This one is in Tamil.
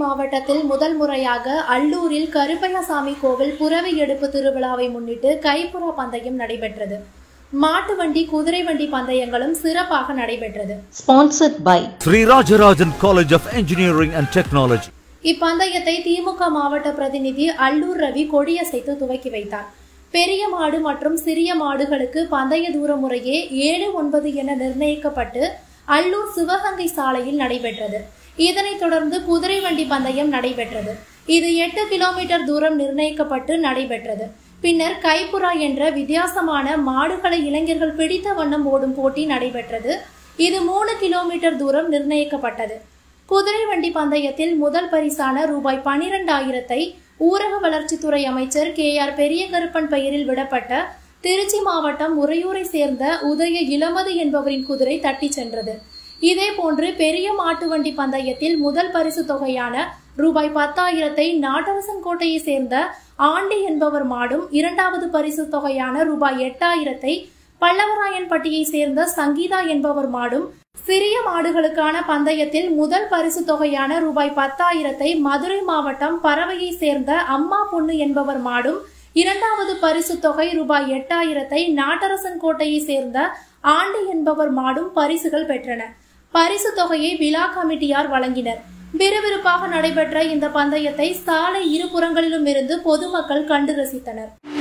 மாவட்டத்தில் முதல் முறையாக அல்லூரில் கருப்பையசாமி கோவில் புறவி எடுப்பு திருவிழாவை முன்னிட்டு கைப்புறா பந்தயம் நடைபெற்றது மாட்டு வண்டி குதிரை வண்டி பந்தயங்களும் சிறப்பாக நடைபெற்றது sponsored by Sri Rajarajan College of Engineering and Technology. இப்பந்தயத்தை திமுக மாவட்ட பிரதிநிதி அல்லூர் ரவி கொடியசைத்து துவக்கி வைத்தார் பெரிய மாடு மற்றும் சிறிய மாடுகளுக்கு பந்தய தூர முறையே ஏழு ஒன்பது என நிர்ணயிக்கப்பட்டு அல்லூர் சிவகங்கை சாலையில் நடைபெற்றது இதனைத் தொடர்ந்து குதிரை வண்டி பந்தயம் நடைபெற்றது இது எட்டு கிலோமீட்டர் தூரம் நிர்ணயிக்கப்பட்டு நடைபெற்றது பின்னர் கைப்புறா என்ற வித்தியாசமான மாடுகளை இளைஞர்கள் பிடித்த வண்ணம் ஓடும் போட்டி நடைபெற்றது இது மூணு கிலோமீட்டர் தூரம் நிர்ணயிக்கப்பட்டது குதிரை வண்டி பந்தயத்தில் முதல் பரிசான ரூபாய் பனிரெண்டாயிரத்தை ஊரக வளர்ச்சித்துறை அமைச்சர் கே ஆர் பெரியகருப்பன் பெயரில் விடப்பட்ட திருச்சி மாவட்டம் உறையூரை சேர்ந்த உதய இளமது என்பவரின் குதிரை தட்டிச் சென்றது இதேபோன்று பெரிய மாட்டு வண்டி பந்தயத்தில் முதல் பரிசு தொகையான ரூபாய் பத்தாயிரத்தை நாட்டரசன் கோட்டையை சேர்ந்த ஆண்டி என்பவர் மாடும் இரண்டாவது பரிசு தொகையான ரூபாய் எட்டாயிரத்தை பல்லவராயன்பட்டியை சேர்ந்த சங்கீதா என்பவர் மாடும் சிறிய மாடுகளுக்கான பந்தயத்தில் முதல் பரிசு தொகையான ரூபாய் பத்தாயிரத்தை மதுரை மாவட்டம் பறவையை சேர்ந்த அம்மா பொண்ணு என்பவர் மாடும் இரண்டாவது பரிசு தொகை ரூபாய் எட்டாயிரத்தை நாட்டரசன் கோட்டையை சேர்ந்த ஆண்டி என்பவர் மாடும் பரிசுகள் பெற்றன பரிசு தொகையை விழா கமிட்டியார் வழங்கினர் விறுவிறுப்பாக நடைபெற்ற இந்த பந்தயத்தை சாலை இருபுறங்களிலும் இருந்து பொதுமக்கள் கண்டு ரசித்தனர்